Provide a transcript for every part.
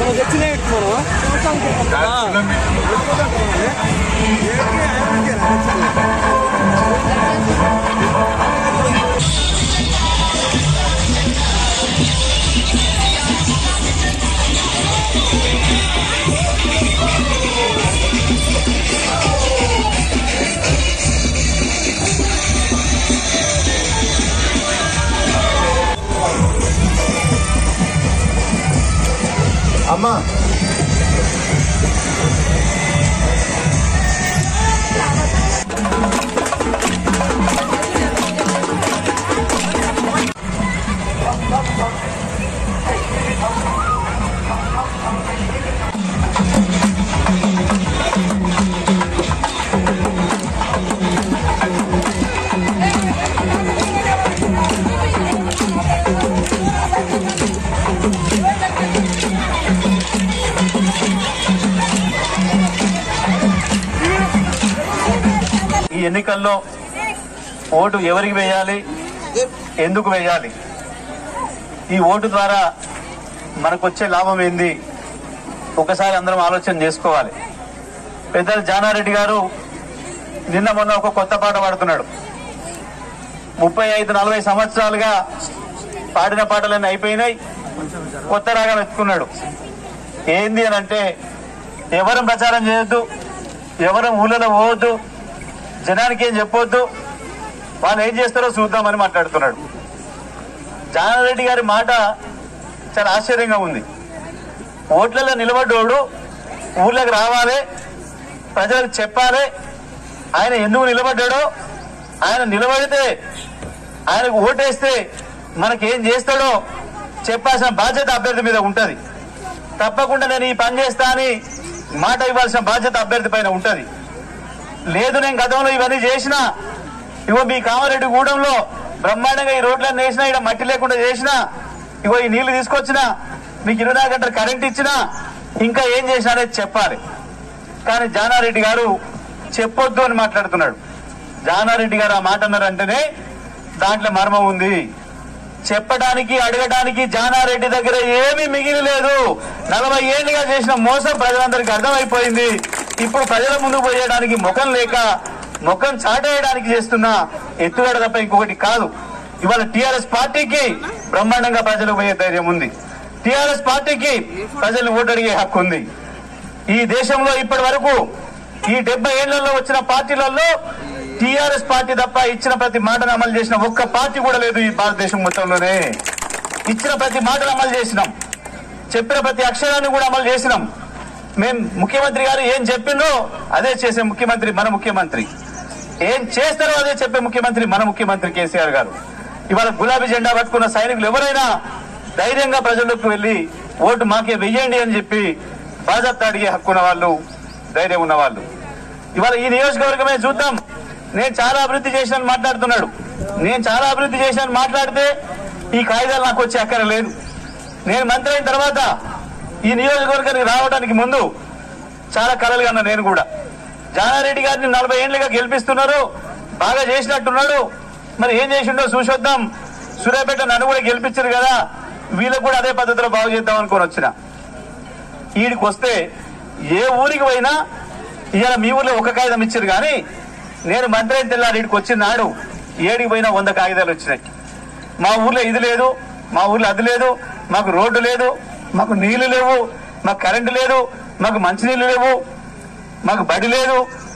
మనం తెచ్చినాయి మనం సంవత్సరానికి అమ్మా ఈ ఎన్నికల్లో ఓటు ఎవరికి వేయాలి ఎందుకు వేయాలి ఈ ఓటు ద్వారా మనకు వచ్చే లాభం ఏంది ఒకసారి అందరం ఆలోచన చేసుకోవాలి పెద్దలు జానారెడ్డి గారు నిన్న మొన్న ఒక కొత్త పాట పాడుతున్నాడు ముప్పై ఐదు నలభై సంవత్సరాలుగా పాడిన పాటలన్నీ అయిపోయినాయి కొత్త రాగం ఎత్తుకున్నాడు ఏంది అని అంటే ఎవరం ప్రచారం చేయొద్దు ఎవరం ఊళ్ళలో పోవద్దు జనానికి ఏం చెప్పొద్దు వాళ్ళు ఏం చేస్తారో చూద్దామని మాట్లాడుతున్నాడు జానారెడ్డి గారి మాట చాలా ఆశ్చర్యంగా ఉంది ఓట్లలో నిలబడ్డోడు ఊళ్ళకి రావాలి ప్రజలకు చెప్పాలి ఆయన ఎందుకు నిలబడ్డాడో ఆయన నిలబడితే ఆయనకు ఓటేస్తే మనకేం చేస్తాడో చెప్పాల్సిన బాధ్యత అభ్యర్థి మీద ఉంటది తప్పకుండా నేను ఈ పని చేస్తా అని మాట ఇవ్వాల్సిన బాధ్యత అభ్యర్థి పైన ఉంటది లేదు నేను గతంలో ఇవన్నీ చేసిన ఇగో మీ కామారెడ్డి గూడెంలో బ్రహ్మాండంగా ఈ రోడ్లన్నీ వేసినా ఇక్కడ మట్టి లేకుండా చేసినా ఇగో ఈ నీళ్లు తీసుకొచ్చినా మీకు ఇరవై నాలుగు గంటలు కరెంట్ ఇచ్చినా ఇంకా ఏం చేసినా అనేది చెప్పాలి కానీ జానారెడ్డి గారు చెప్పొద్దు అని మాట్లాడుతున్నాడు జానారెడ్డి గారు ఆ మాట అన్నారంటేనే దాంట్లో మర్మం ఉంది చెప్పడానికి అడగడానికి జానారెడ్డి దగ్గర ఏమీ మిగిలిలేదు నలభై ఏళ్ళుగా చేసిన మోసం ప్రజలందరికీ అర్థమైపోయింది ఇప్పుడు ప్రజల ముందు పోయడానికి ముఖం లేక ముఖం చాటేయడానికి చేస్తున్న ఎత్తుగడ తప్ప ఇంకొకటి కాదు ఇవాళ టిఆర్ఎస్ పార్టీకి బ్రహ్మాండంగా ప్రజలకు పోయే ధైర్యం ఉంది టిఆర్ఎస్ పార్టీకి ప్రజల్ని ఓటడిగే హక్కు ఉంది ఈ దేశంలో ఇప్పటి వరకు ఈ డెబ్బై ఏళ్లలో వచ్చిన పార్టీలలో టిఆర్ఎస్ పార్టీ తప్ప ఇచ్చిన ప్రతి మాటను అమలు చేసిన ఒక్క పార్టీ కూడా లేదు ఈ భారతదేశం మొత్తంలోనే ఇచ్చిన ప్రతి మాటను అమలు చేసినాం చెప్పిన ప్రతి అక్షరాన్ని కూడా అమలు చేసినాం మేం ముఖ్యమంత్రి గారు ఏం చెప్పిందో అదే చేసే ముఖ్యమంత్రి మన ముఖ్యమంత్రి ఏం చేస్తారో అదే చెప్పే ముఖ్యమంత్రి మన ముఖ్యమంత్రి కేసీఆర్ గారు ఇవాళ గులాబీ జెండా పట్టుకున్న సైనికులు ఎవరైనా ధైర్యంగా ప్రజల్లోకి వెళ్లి ఓటు మాకే వెయ్యండి అని చెప్పి బాధ్యత అడిగే హక్కు ఉన్న వాళ్ళు ధైర్యం ఉన్న వాళ్ళు ఇవాళ ఈ నియోజకవర్గమే చూద్దాం నేను చాలా అభివృద్ధి చేశానని మాట్లాడుతున్నాడు నేను చాలా అభివృద్ధి చేశానని మాట్లాడితే ఈ కాగితాలు నాకు వచ్చే అక్కర లేదు నేను మంత్రి అయిన తర్వాత ఈ నియోజకవర్గానికి రావడానికి ముందు చాలా కలలు కన్నా నేను కూడా జానారెడ్డి గారిని నలభై ఏళ్ళుగా గెలిపిస్తున్నారు బాగా చేసినట్టున్నాడు మరి ఏం చేసిండో చూసొద్దాం సూర్యాపేట నన్ను కూడా గెలిపించారు కదా వీళ్ళకు కూడా అదే పద్ధతిలో బాగు చేద్దాం అనుకొని వచ్చిన ఈడికి వస్తే ఏ ఊరికి పోయినా ఇవాళ మీ ఊర్లో ఒక కాగితం ఇచ్చారు కానీ నేను మంత్రి అయిన తెల్లారి ఈడికి వచ్చిన నాడు ఏడికి పోయినా వంద కాగితాలు వచ్చినాయి మా ఊర్లో ఇది లేదు మా ఊర్లో అది లేదు మాకు రోడ్డు లేదు మాకు నీళ్లు లేవు మాకు కరెంటు లేదు మాకు మంచినీళ్లు లేవు మాకు బడి లేదు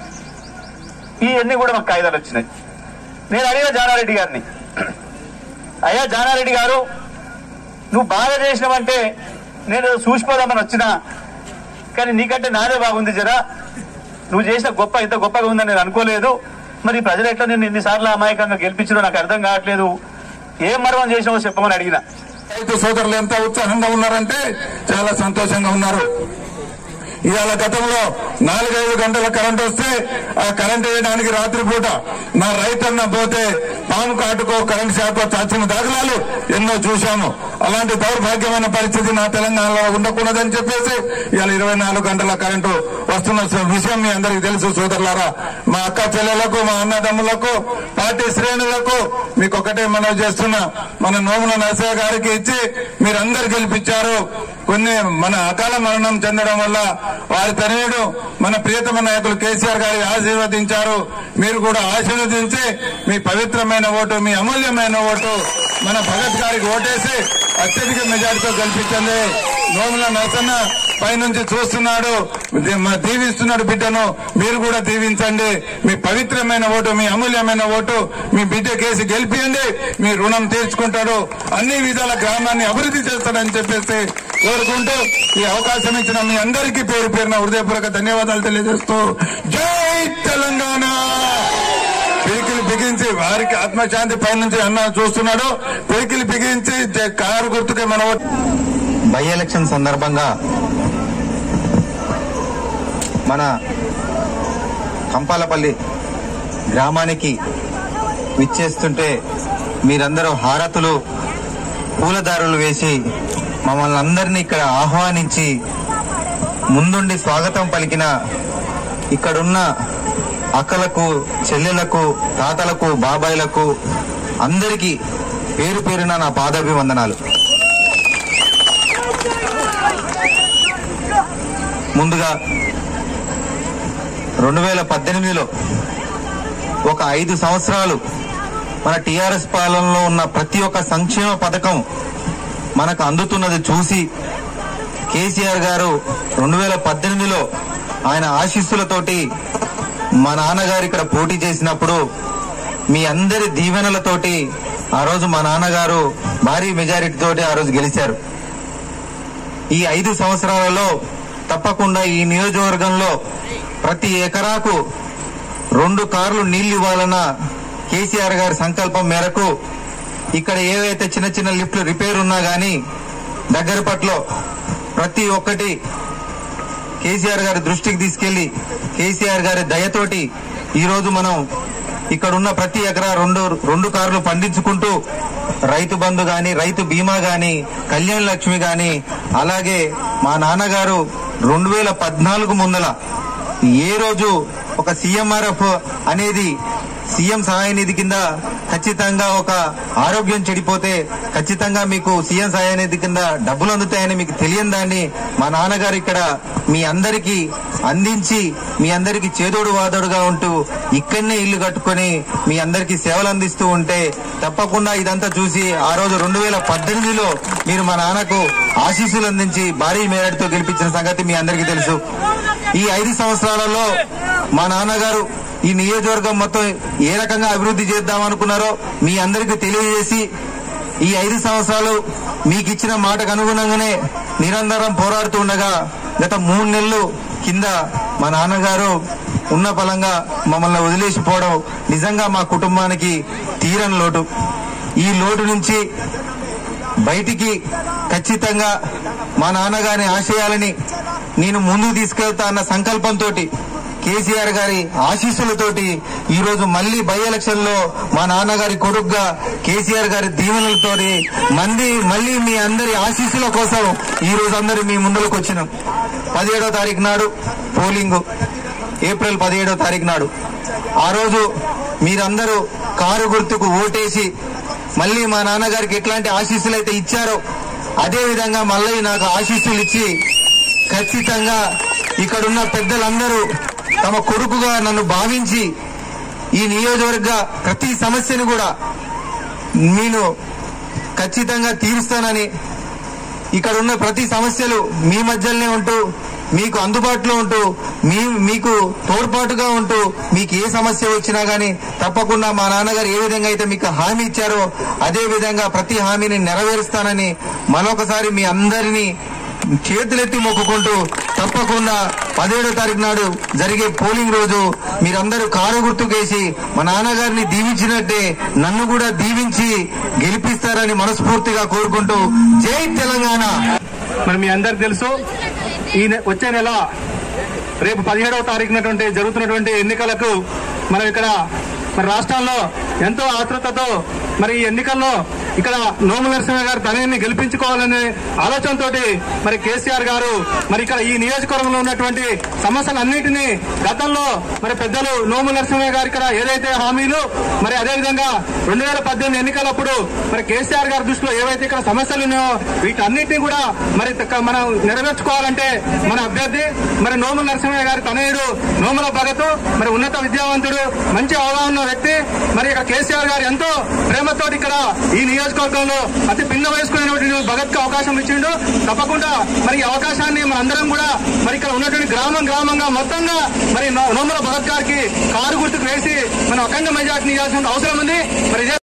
ఇవన్నీ కూడా మాకు కాగితాలు వచ్చినాయి నేను అడిగిన జానారెడ్డి గారిని అయ్యా జానారెడ్డి గారు నువ్వు బాగా చేసినావంటే నేను చూసిపోదామని వచ్చినా కానీ నీకంటే నాదే బాగుంది జరా నువ్వు చేసిన గొప్ప ఇంత గొప్పగా ఉందని నేను అనుకోలేదు మరి ప్రజలు ఎట్లా నేను ఇన్నిసార్లు అమాయకంగా గెలిపించడం నాకు అర్థం కావట్లేదు ఏం మర్మం చేసినావో చెప్పమని అడిగిన రైతు సోదరులు ఎంత ఉత్సాహంగా ఉన్నారంటే చాలా సంతోషంగా ఉన్నారు ఇవాళ గతంలో నాలుగైదు గంటల కరెంట్ వస్తే ఆ కరెంట్ వేయడానికి రాత్రిపూట నా రైతన్న పోతే పాము కాటుకో కరెంట్ షాకో చచ్చిన దాఖలాలు ఎన్నో చూశాము అలాంటి దౌర్భాగ్యమైన పరిస్థితి నా తెలంగాణలో ఉండకూడదని చెప్పేసి ఇవాళ ఇరవై నాలుగు గంటల కరెంటు వస్తున్న విషయం మీ అందరికీ తెలుసు సోదరులారా మా అక్క చెల్లెలకు మా అన్నదమ్ములకు పార్టీ శ్రేణులకు మీకు ఒకటే మనవి చేస్తున్నా మన నోముల నరసయ్య గారికి ఇచ్చి మీరందరు గెలిపించారు కొన్ని మన అకాల మరణం చెందడం వల్ల వారి తనయుడు మన ప్రియతమ నాయకులు కేసీఆర్ గారి ఆశీర్వదించారు మీరు కూడా ఆశీర్వదించి మీ పవిత్రమైన ఓటు మీ అమూల్యమైన ఓటు మన భగత్ గారికి ఓటేసి అత్యధిక మెజార్టీతో గెలిపించండి నోముల నరసన్న పైనుంచి చూస్తున్నాడు దీ- మ- దీవిస్తున్నాడు బిడ్డను మీరు కూడా దీవించండి మీ పవిత్రమైన ఓటు మీ అమూల్యమైన ఓటు మీ బిడ్డ కేసి గెలిపియండి మీ రుణం తీర్చుకుంటాడు అన్ని విధాల గ్రామాన్ని అభివృద్ధి చేస్తాడని చెప్పేసి కోరుకుంటూ ఈ అవకాశం ఇచ్చిన మీ అందరికీ పేరు పేరున హృదయపూర్వక ధన్యవాదాలు తెలియజేస్తూ జై తెలంగాణ పిడికిలు బిగించి వారికి ఆత్మశాంతి పైనుంచి అన్న చూస్తున్నాడు పిడికిలు బిగించి జై- కారు గుర్తుకే మన ఓటు బై ఎలక్షన్ సందర్భంగా మన కంపాలపల్లి గ్రామానికి విచ్చేస్తుంటే మీరందరూ హారతులు పూలదారులు వేసి మమ్మల్ని అందరినీ ఇక్కడ ఆహ్వానించి ముందుండి స్వాగతం పలికిన ఇక్కడున్న అక్కలకు చెల్లెలకు తాతలకు బాబాయిలకు అందరికీ పేరు పేరున నా పాదాభివందనాలు ముందుగా రెండు వేల పద్దెనిమిదిలో ఒక ఐదు సంవత్సరాలు మన టిఆర్ఎస్ పాలనలో ఉన్న ప్రతి ఒక్క సంక్షేమ పథకం మనకు అందుతున్నది చూసి కేసీఆర్ గారు రెండు వేల పద్దెనిమిదిలో ఆయన ఆశీస్సులతోటి మా నాన్నగారు ఇక్కడ పోటీ చేసినప్పుడు మీ అందరి దీవెనలతోటి ఆ రోజు మా నాన్నగారు భారీ మెజారిటీ తోటి ఆ రోజు గెలిచారు ఈ ఐదు సంవత్సరాలలో తప్పకుండా ఈ నియోజకవర్గంలో ప్రతి ఎకరాకు రెండు కార్లు నీళ్లు ఇవ్వాలన్న కేసీఆర్ గారి సంకల్పం మేరకు ఇక్కడ ఏవైతే చిన్న చిన్న లిఫ్ట్లు రిపేర్ ఉన్నా గానీ దగ్గర పట్లో ప్రతి ఒక్కటి కేసీఆర్ గారి దృష్టికి తీసుకెళ్లి కేసీఆర్ గారి దయతోటి ఈ రోజు మనం ఇక్కడ ఉన్న ప్రతి ఎకరా రెండు రెండు కార్లు పండించుకుంటూ రైతు బంధు గాని రైతు బీమా గాని కళ్యాణ్ లక్ష్మి గాని అలాగే మా నాన్నగారు రెండు వేల పద్నాలుగు ముందల ఏ రోజు ఒక సీఎంఆర్ఎఫ్ అనేది సీఎం సహాయ నిధి కింద ఖచ్చితంగా ఒక ఆరోగ్యం చెడిపోతే ఖచ్చితంగా మీకు సీఎం సహాయ నిధి కింద డబ్బులు అందుతాయని మీకు తెలియని దాన్ని మా నాన్నగారు ఇక్కడ మీ అందరికీ అందించి మీ అందరికీ చేదోడు వాదోడుగా ఉంటూ ఇక్కడనే ఇల్లు కట్టుకొని మీ అందరికీ సేవలు అందిస్తూ ఉంటే తప్పకుండా ఇదంతా చూసి ఆ రోజు రెండు వేల పద్దెనిమిదిలో మీరు మా నాన్నకు ఆశీస్సులు అందించి భారీ మేరటితో గెలిపించిన సంగతి మీ అందరికీ తెలుసు ఈ ఐదు సంవత్సరాలలో మా నాన్నగారు ఈ నియోజకవర్గం మొత్తం ఏ రకంగా అభివృద్ధి చేద్దాం అనుకున్నారో మీ అందరికీ తెలియజేసి ఈ ఐదు సంవత్సరాలు మీకు ఇచ్చిన మాటకు అనుగుణంగానే నిరంతరం పోరాడుతూ ఉండగా గత మూడు నెలలు కింద మా నాన్నగారు ఉన్న ఫలంగా మమ్మల్ని వదిలేసిపోవడం నిజంగా మా కుటుంబానికి తీరని లోటు ఈ లోటు నుంచి బయటికి ఖచ్చితంగా మా నాన్నగారి ఆశయాలని నేను ముందుకు తీసుకెళ్తా అన్న సంకల్పంతో కేసీఆర్ గారి ఆశీస్సులతోటి ఈ రోజు మళ్లీ బై ఎలక్షన్ లో మా నాన్నగారి కొడుకుగా కేసీఆర్ గారి దీవెనలతోటి మంది మళ్లీ మీ అందరి ఆశీస్సుల కోసం ఈ రోజు అందరు మీ ముందులకు వచ్చినాం పదిహేడో తారీఖు నాడు పోలింగ్ ఏప్రిల్ పదిహేడో తారీఖు నాడు ఆ రోజు మీరందరూ కారు గుర్తుకు ఓటేసి మళ్ళీ మా నాన్నగారికి ఎట్లాంటి ఆశీస్సులు అయితే ఇచ్చారో అదే విధంగా మళ్ళీ నాకు ఆశీస్సులు ఇచ్చి ఖచ్చితంగా ఇక్కడున్న పెద్దలందరూ తమ కొడుకుగా నన్ను భావించి ఈ నియోజకవర్గ ప్రతి సమస్యను కూడా నేను ఖచ్చితంగా తీరుస్తానని ఇక్కడ ఉన్న ప్రతి సమస్యలు మీ మధ్యలోనే ఉంటూ మీకు అందుబాటులో ఉంటూ మీ మీకు తోడ్పాటుగా ఉంటూ మీకు ఏ సమస్య వచ్చినా గానీ తప్పకుండా మా నాన్నగారు ఏ విధంగా అయితే మీకు హామీ ఇచ్చారో అదే విధంగా ప్రతి హామీని నెరవేరుస్తానని మరొకసారి మీ అందరినీ చేతులెత్తి మొక్కుకుంటూ తప్పకుండా పదిహేడో తారీఖు నాడు జరిగే పోలింగ్ రోజు మీరందరూ కారు గుర్తుకేసి మా నాన్నగారిని దీవించినట్టే నన్ను కూడా దీవించి గెలిపిస్తారని మనస్ఫూర్తిగా కోరుకుంటూ జై తెలంగాణ మరి మీ అందరికి తెలుసు ఈ నె- వచ్చే నెల రేపు పదిహేడవ తారీఖునటువంటి జరుగుతున్నటువంటి ఎన్నికలకు మనం ఇక్కడ మన రాష్ట్రాల్లో ఎంతో ఆతృతతో మరి ఈ ఎన్నికల్లో ఇక్కడ నోముల నరసింహ గారు తనని గెలిపించుకోవాలనే ఆలోచనతోటి మరి కేసీఆర్ గారు మరి ఇక్కడ ఈ నియోజకవర్గంలో ఉన్నటువంటి సమస్యలన్నింటినీ గతంలో మరి పెద్దలు నోముల నరసింహ గారు ఇక్కడ ఏదైతే హామీలు మరి అదేవిధంగా రెండు వేల పద్దెనిమిది ఎన్నికలప్పుడు మరి కేసీఆర్ గారి దృష్టిలో ఏవైతే ఇక్కడ సమస్యలు ఉన్నాయో వీటన్నిటిని కూడా మరి తక్క- మనం నెరవేర్చుకోవాలంటే మన అభ్యర్థి మరి నోముల నరసింహ గారి తనయుడు నోముల భగత్ మరి ఉన్నత విద్యావంతుడు మంచి అవగాహన ఉన్న వ్యక్తి మరి ఇక్కడ కేసీఆర్ గారు ఎంతో ప్రేమతో ఇక్కడ ఈ నియోజకవర్గంలో అతి పిన్న వయసుకున్నటువంటి భగత్ కు అవకాశం ఇచ్చిండు తప్పకుండా మరి ఈ అవకాశాన్ని మనందరం కూడా మరి ఇక్కడ ఉన్నటువంటి గ్రామం గ్రామంగా మొత్తంగా మరి నో- నోముల భగత్ గారికి కారు గుర్తుకు వేసి మనం అఖండ మెజార్టీని ఇవ్వాల్సిన అవసరం ఉంది మరి ఇదే